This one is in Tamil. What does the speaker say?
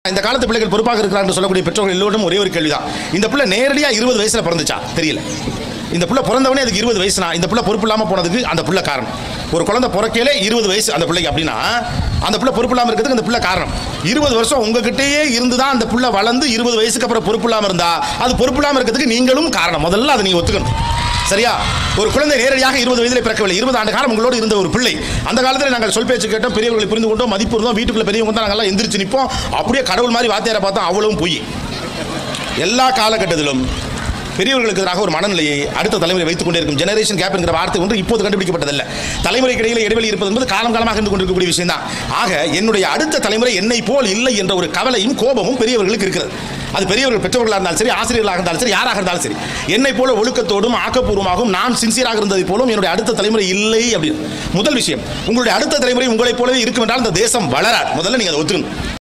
இந்த காலத்து பிள்ளைகள் பொறுப்பாக இருக்கிறார்கள் சொல்லக்கூடிய பெற்றோர்கள் எல்லோரும் ஒரே ஒரு கேள்விதான் இந்த பிள்ளை நேரடியா இருபது வயசுல பிறந்துச்சா தெரியல இந்த புள்ள பிறந்தவனே அதுக்கு இருபது வயசுனா இந்த புள்ள பொறுப்பு இல்லாம போனதுக்கு அந்த புள்ள காரணம் ஒரு குழந்தை பிறக்கையிலே இருபது வயசு அந்த பிள்ளைக்கு அப்படின்னா அந்த புள்ள பொறுப்பு இல்லாம இருக்கிறதுக்கு அந்த புள்ள காரணம் இருபது வருஷம் உங்ககிட்டயே இருந்து தான் அந்த புள்ள வளர்ந்து இருபது வயசுக்கு அப்புறம் பொறுப்பு இல்லாம இருந்தா அது பொறுப்பு இல்லாம இருக்கிறதுக்கு நீங்களும் காரணம் முதல்ல அதை நீங்க ஒத்துக்கணும் சரியா ஒரு குழந்தை நேரடியாக இருபது வயதிலே பிறக்கவில்லை இருபது ஆண்டு காலம் உங்களோடு இருந்த ஒரு பிள்ளை அந்த காலத்தில் நாங்கள் சொல் பேச்சு கேட்டோம் பெரியவர்களை புரிந்து கொண்டோம் மதிப்பு இருந்தோம் வீட்டுக்குள்ள பெரியவங்க தான் நாங்கள்லாம் எந்திரிச்சு நிற்போம் அப்படியே கடவுள் மாதிரி வாத்தியாரை பார்த்தோம் அவ்வளவும் பொய் எல்லா காலகட்டத்திலும் பெரியவர்களுக்கு எதிராக ஒரு மனநிலையை அடுத்த தலைமுறை வைத்துக் கொண்டே இருக்கும் ஜெனரேஷன் கேப் என்கிற வார்த்தை ஒன்று இப்போது கண்டுபிடிக்கப்பட்டதல்ல தலைமுறைக்கு இடையில இடைவெளி இருப்பது என்பது காலம் காலமாக இருந்து கொண்டிருக்கக்கூடிய விஷயம் தான் ஆக என்னுடைய அடுத்த தலைமுறை என்னை போல் இல்லை என்ற ஒரு கவலையும் கோபமும் பெரியவர்களுக்கு இருக்கிறது அது பெரியவர்கள் பெற்றவர்களாக இருந்தாலும் சரி ஆசிரியர்களாக இருந்தாலும் சரி யாராக இருந்தாலும் சரி என்னை போல ஒழுக்கத்தோடும் ஆக்கப்பூர்வமாகவும் நான் சின்சியராக இருந்ததை போலும் என்னுடைய அடுத்த தலைமுறை இல்லை அப்படின்னு முதல் விஷயம் உங்களுடைய அடுத்த தலைமுறை உங்களைப் போலவே இருக்கும் என்றால் இந்த தேசம் வளராது முதல்ல நீங்க அதை ஒத்துக்கணும்